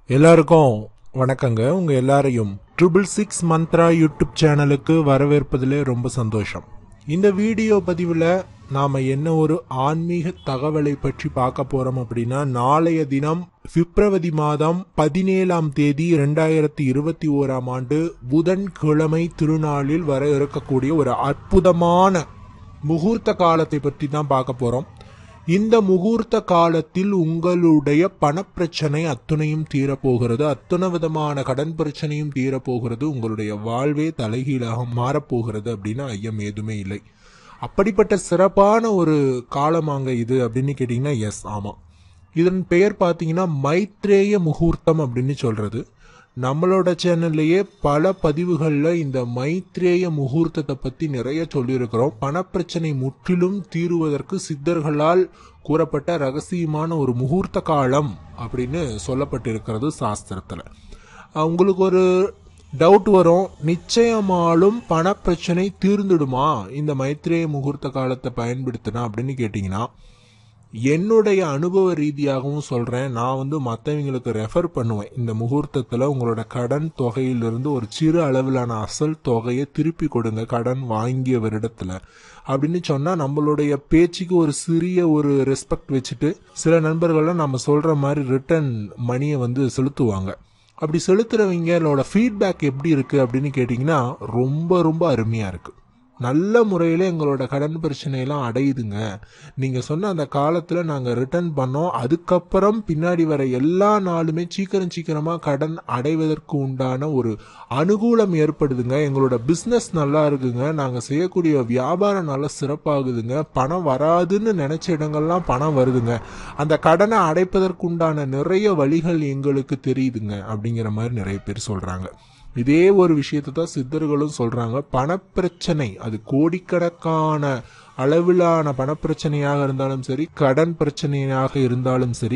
எல்லாருக்கும் வணக்கங்க உங்க எல்லாரையும் ட்ரிபிள் சிக்ஸ் மந்த்ரா யூடியூப் சேனலுக்கு வரவேற்பதிலே ரொம்ப சந்தோஷம் இந்த வீடியோ பதிவில் நாம என்ன ஒரு ஆன்மீக தகவலை பற்றி பார்க்க போறோம் அப்படின்னா நாளைய தினம் பிப்ரவரி மாதம் பதினேழாம் தேதி இரண்டாயிரத்தி இருபத்தி ஓராம் ஆண்டு புதன்கிழமை திருநாளில் வர இருக்கக்கூடிய ஒரு அற்புதமான முகூர்த்த காலத்தை பற்றி தான் பார்க்க போறோம் இந்த முகூர்த்த காலத்தில் உங்களுடைய பணப்பிரச்சனை அத்துணையும் தீரப்போகிறது அத்தனை விதமான கடன் பிரச்சனையும் தீரப்போகிறது உங்களுடைய வாழ்வே தலைகீழாக மாறப்போகிறது அப்படின்னு ஐயம் எதுவுமே இல்லை அப்படிப்பட்ட சிறப்பான ஒரு காலமாங்க இது அப்படின்னு கேட்டிங்கன்னா எஸ் ஆமாம் இதன் பெயர் பார்த்தீங்கன்னா மைத்ரேய முகூர்த்தம் அப்படின்னு சொல்றது நம்மளோட சேனல்லையே பல பதிவுகளில் இந்த மைத்ரேய முகூர்த்தத்தை பற்றி நிறைய சொல்லியிருக்கிறோம் பணப்பிரச்சனை முற்றிலும் தீருவதற்கு சித்தர்களால் கூறப்பட்ட ரகசியமான ஒரு முகூர்த்த காலம் அப்படின்னு சொல்லப்பட்டிருக்கிறது சாஸ்திரத்தில் உங்களுக்கு ஒரு டவுட் வரும் நிச்சயமாலும் பணப்பிரச்சனை தீர்ந்துடுமா இந்த மைத்ரேய முகூர்த்த காலத்தை பயன்படுத்தினா அப்படின்னு கேட்டிங்கன்னா என்னுடைய அனுபவ ரீதியாகவும் சொல்கிறேன் நான் வந்து மற்றவங்களுக்கு ரெஃபர் பண்ணுவேன் இந்த முகூர்த்தத்தில் உங்களோட கடன் தொகையிலிருந்து ஒரு சிறு அளவிலான அசல் தொகையை திருப்பி கொடுங்க கடன் வாங்கியவரிடத்துல அப்படின்னு சொன்னால் நம்மளுடைய பேச்சுக்கு ஒரு சிறிய ஒரு ரெஸ்பெக்ட் வச்சுட்டு சில நண்பர்கள்லாம் நம்ம சொல்கிற மாதிரி ரிட்டர்ன் மணியை வந்து செலுத்துவாங்க அப்படி செலுத்துறவங்களோட ஃபீட்பேக் எப்படி இருக்குது அப்படின்னு கேட்டிங்கன்னா ரொம்ப ரொம்ப அருமையாக இருக்குது நல்ல முறையில் எங்களோட கடன் பிரச்சனையெல்லாம் அடையுதுங்க நீங்கள் சொன்ன அந்த காலத்தில் நாங்கள் ரிட்டர்ன் பண்ணோம் அதுக்கப்புறம் பின்னாடி வர எல்லா நாளுமே சீக்கிரம் சீக்கிரமாக கடன் அடைவதற்கு உண்டான ஒரு அனுகூலம் ஏற்படுதுங்க எங்களோட பிஸ்னஸ் நல்லா இருக்குங்க நாங்கள் செய்யக்கூடிய வியாபாரம் நல்லா சிறப்பாகுதுங்க பணம் வராதுன்னு நினச்ச இடங்கள்லாம் பணம் வருதுங்க அந்த கடனை அடைப்பதற்கு உண்டான நிறைய வழிகள் எங்களுக்கு தெரியுதுங்க அப்படிங்கிற மாதிரி நிறைய பேர் சொல்கிறாங்க இதே ஒரு விஷயத்தை தான் சித்தர்களும் சொல்றாங்க பணப்பிரச்சனை அது கோடிக்கணக்கான அளவிலான பணப்பிரச்சனையாக இருந்தாலும் சரி கடன் பிரச்சனையாக இருந்தாலும் சரி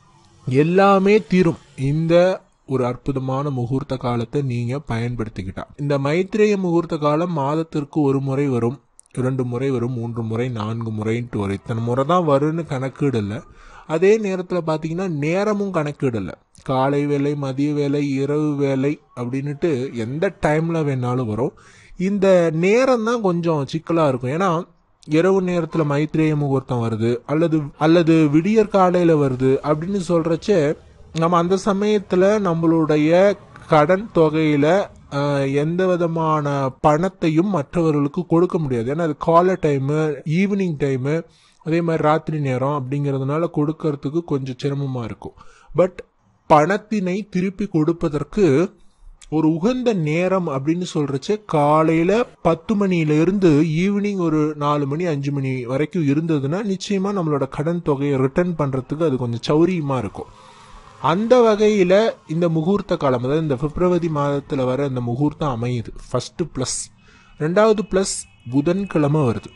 எல்லாமே தீரும் இந்த ஒரு அற்புதமான முகூர்த்த காலத்தை நீங்க பயன்படுத்திக்கிட்டா இந்த மைத்ரேய முகூர்த்த காலம் மாதத்திற்கு ஒரு முறை வரும் இரண்டு முறை வரும் மூன்று முறை நான்கு முறைன்ட்டு வரும் இத்தனை முறை தான் வரும்னு கணக்கீடு இல்லை அதே நேரத்தில் பார்த்தீங்கன்னா நேரமும் கணக்கீடல காலை வேலை மதிய வேலை இரவு வேலை அப்படின்னுட்டு எந்த டைமில் வேணாலும் வரும் இந்த நேரம் தான் கொஞ்சம் சிக்கலாக இருக்கும் ஏன்னா இரவு நேரத்தில் மைத்ரேய முகூர்த்தம் வருது அல்லது அல்லது விடியற் காலையில் வருது அப்படின்னு சொல்கிறச்சே நம்ம அந்த சமயத்தில் நம்மளுடைய கடன் தொகையில் எந்த விதமான பணத்தையும் மற்றவர்களுக்கு கொடுக்க முடியாது ஏன்னா அது காலை டைமு ஈவினிங் டைமு அதே மாதிரி ராத்திரி நேரம் அப்படிங்கிறதுனால கொடுக்கறதுக்கு கொஞ்சம் சிரமமாக இருக்கும் பட் பணத்தினை திருப்பி கொடுப்பதற்கு ஒரு உகந்த நேரம் அப்படின்னு சொல்றச்சு காலையில பத்து மணியில இருந்து ஈவினிங் ஒரு நாலு மணி அஞ்சு மணி வரைக்கும் இருந்ததுன்னா நிச்சயமா நம்மளோட கடன் தொகையை ரிட்டர்ன் பண்றதுக்கு அது கொஞ்சம் சௌரியமா இருக்கும் அந்த வகையில இந்த முகூர்த்த காலம் அதாவது இந்த பிப்ரவரி மாதத்துல வர இந்த முகூர்த்தம் அமையுது ஃபர்ஸ்ட் பிளஸ் ரெண்டாவது பிளஸ் புதன்கிழமை வருது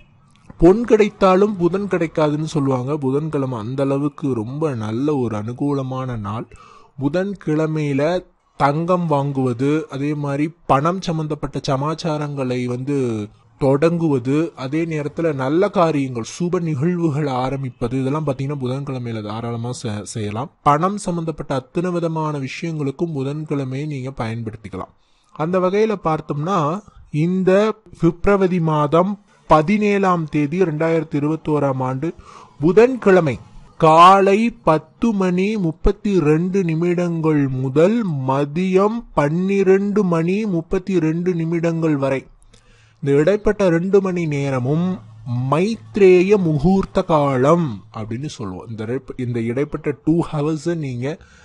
பொன் கிடைத்தாலும் புதன் கிடைக்காதுன்னு சொல்லுவாங்க புதன்கிழமை அந்த அளவுக்கு ரொம்ப நல்ல ஒரு அனுகூலமான நாள் புதன்கிழமையில தங்கம் வாங்குவது அதே மாதிரி பணம் சம்பந்தப்பட்ட சமாச்சாரங்களை வந்து தொடங்குவது அதே நேரத்தில் நல்ல காரியங்கள் சுப நிகழ்வுகள் ஆரம்பிப்பது இதெல்லாம் பார்த்தீங்கன்னா புதன்கிழமையில தாராளமாக செய்யலாம் பணம் சம்பந்தப்பட்ட அத்தனை விதமான விஷயங்களுக்கும் புதன்கிழமையை நீங்கள் பயன்படுத்திக்கலாம் அந்த வகையில் பார்த்தோம்னா இந்த பிப்ரவரி மாதம் பதினேழாம் தேதி ரெண்டாயிரத்தி இருபத்தி ஓராம் ஆண்டு புதன்கிழமை காலை பத்து மணி முப்பத்தி ரெண்டு நிமிடங்கள் முதல் மதியம் பன்னிரண்டு மணி முப்பத்தி ரெண்டு நிமிடங்கள் வரை இந்த இடைப்பட்ட ரெண்டு மணி நேரமும் மைத்ரேய முகூர்த்த காலம் அப்படின்னு சொல்லுவோம் இந்த இந்த இடைப்பட்ட டூ ஹவர்ஸ் நீங்க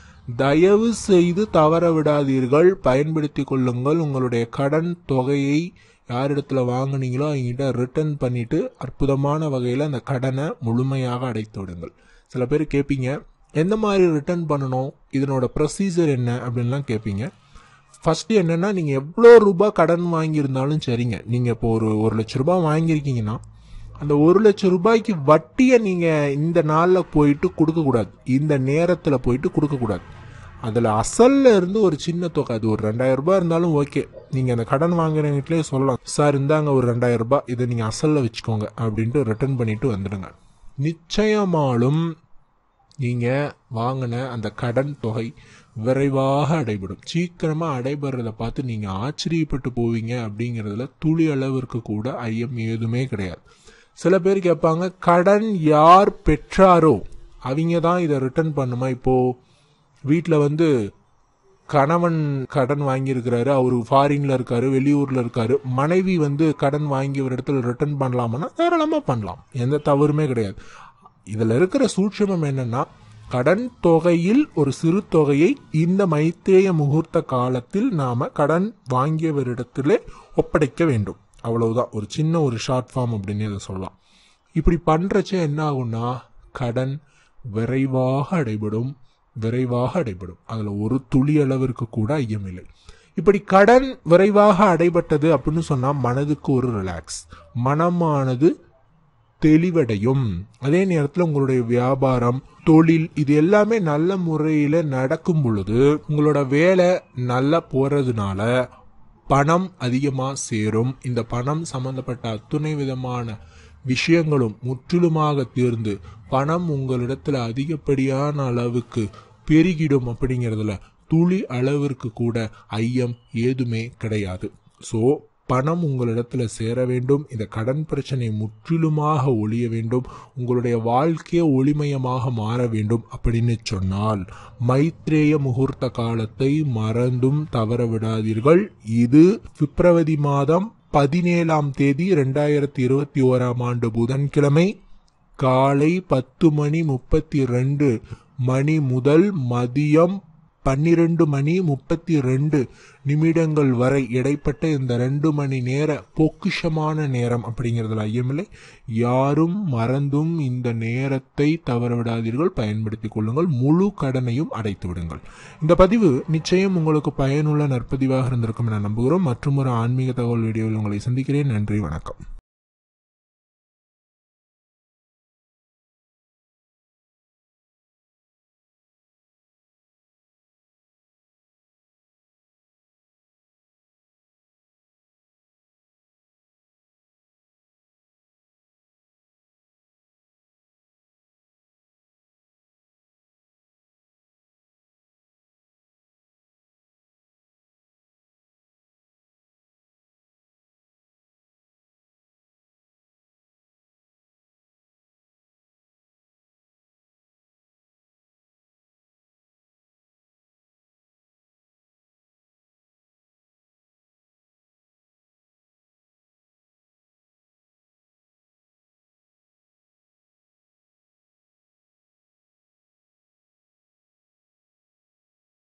தயவு செய்து தவற விடாதீர்கள் பயன்படுத்தி கொள்ளுங்கள் உங்களுடைய கடன் தொகையை யாரிடத்துல வாங்கினீங்களோ அவங்ககிட்ட ரிட்டர்ன் பண்ணிட்டு அற்புதமான வகையில் அந்த கடனை முழுமையாக அடைத்து விடுங்கள் சில பேர் கேட்பீங்க எந்த மாதிரி ரிட்டர்ன் பண்ணணும் இதனோட ப்ரொசீஜர் என்ன அப்படின்லாம் கேட்பீங்க ஃபர்ஸ்ட் என்னன்னா நீங்க எவ்வளோ ரூபாய் கடன் வாங்கியிருந்தாலும் சரிங்க நீங்க இப்போ ஒரு ஒரு லட்ச ரூபாய் வாங்கியிருக்கீங்கன்னா அந்த ஒரு லட்சம் ரூபாய்க்கு வட்டியை நீங்க இந்த நாளில் போயிட்டு கொடுக்கக்கூடாது இந்த நேரத்தில் போயிட்டு கொடுக்கக்கூடாது அதில் அசல்ல இருந்து ஒரு சின்ன தொகை அது ஒரு ரெண்டாயிரம் ரூபாய் இருந்தாலும் ஓகே நீங்கள் அந்த கடன் வாங்குறவங்கிட்டே சொல்லலாம் சார் இந்தாங்க ஒரு ரெண்டாயிரம் ரூபாய் இதை நீங்கள் அசல்ல வச்சுக்கோங்க அப்படின்ட்டு ரிட்டர்ன் பண்ணிட்டு வந்துடுங்க நிச்சயமாலும் நீங்கள் வாங்கின அந்த கடன் தொகை விரைவாக அடைபடும் சீக்கிரமாக அடைபடுறத பார்த்து நீங்கள் ஆச்சரியப்பட்டு போவீங்க அப்படிங்கிறதுல துளி அளவிற்கு கூட ஐயம் ஏதுமே கிடையாது சில பேர் கேட்பாங்க கடன் யார் பெற்றாரோ அவங்க தான் இதை ரிட்டர்ன் பண்ணுமா இப்போது வீட்டில் வந்து கணவன் கடன் வாங்கியிருக்கிறாரு அவர் ஃபாரின்ல இருக்காரு வெளியூர்ல இருக்காரு மனைவி வந்து கடன் வாங்கி ஒரு இடத்துல ரிட்டர்ன் பண்ணலாம்னா தாராளமா பண்ணலாம் எந்த தவறுமே கிடையாது இதுல இருக்கிற சூட்சமம் என்னன்னா கடன் தொகையில் ஒரு சிறு தொகையை இந்த மைத்தேய முகூர்த்த காலத்தில் நாம கடன் வாங்கியவரிடத்திலே ஒப்படைக்க வேண்டும் அவ்வளவுதான் ஒரு சின்ன ஒரு ஷார்ட் ஃபார்ம் அப்படின்னு இதை சொல்லலாம் இப்படி பண்றச்ச என்ன ஆகும்னா கடன் விரைவாக அடைபடும் விரைவாக அடைபடும் அதுல ஒரு துளி அளவிற்கு கூட ஐயமில்லை இப்படி கடன் விரைவாக அடைபட்டது அப்படின்னு சொன்னா மனதுக்கு ஒரு ரிலாக்ஸ் மனமானது தெளிவடையும் அதே நேரத்தில் உங்களுடைய வியாபாரம் தொழில் இது எல்லாமே நல்ல முறையில் நடக்கும் பொழுது உங்களோட வேலை நல்லா போறதுனால பணம் அதிகமாக சேரும் இந்த பணம் சம்பந்தப்பட்ட அத்துணை விதமான விஷயங்களும் முற்றிலுமாக தீர்ந்து பணம் உங்களிடத்துல அதிகப்படியான அளவுக்கு பெருகிடும் அப்படிங்கிறதுல துளி அளவிற்கு கூட ஐயம் ஏதுமே கிடையாது ஸோ பணம் உங்களிடத்துல சேர வேண்டும் இந்த கடன் பிரச்சனை முற்றிலுமாக ஒழிய வேண்டும் உங்களுடைய வாழ்க்கையே ஒளிமயமாக மாற வேண்டும் அப்படின்னு சொன்னால் மைத்ரேய முகூர்த்த காலத்தை மறந்தும் தவற விடாதீர்கள் இது பிப்ரவரி மாதம் பதினேழாம் தேதி ரெண்டாயிரத்தி இருபத்தி ஓராம் ஆண்டு புதன்கிழமை காலை பத்து மணி முப்பத்தி ரெண்டு மணி முதல் மதியம் பன்னிரண்டு மணி முப்பத்தி ரெண்டு நிமிடங்கள் வரை இடைப்பட்ட இந்த ரெண்டு மணி நேர பொக்கிஷமான நேரம் அப்படிங்கிறதுல ஐயமில்லை யாரும் மறந்தும் இந்த நேரத்தை தவறவிடாதீர்கள் பயன்படுத்திக் கொள்ளுங்கள் முழு கடனையும் அடைத்து விடுங்கள் இந்த பதிவு நிச்சயம் உங்களுக்கு பயனுள்ள நற்பதிவாக இருந்திருக்கும் என நம்புகிறோம் மற்றும் ஒரு ஆன்மீக தகவல் வீடியோவில் உங்களை சந்திக்கிறேன் நன்றி வணக்கம்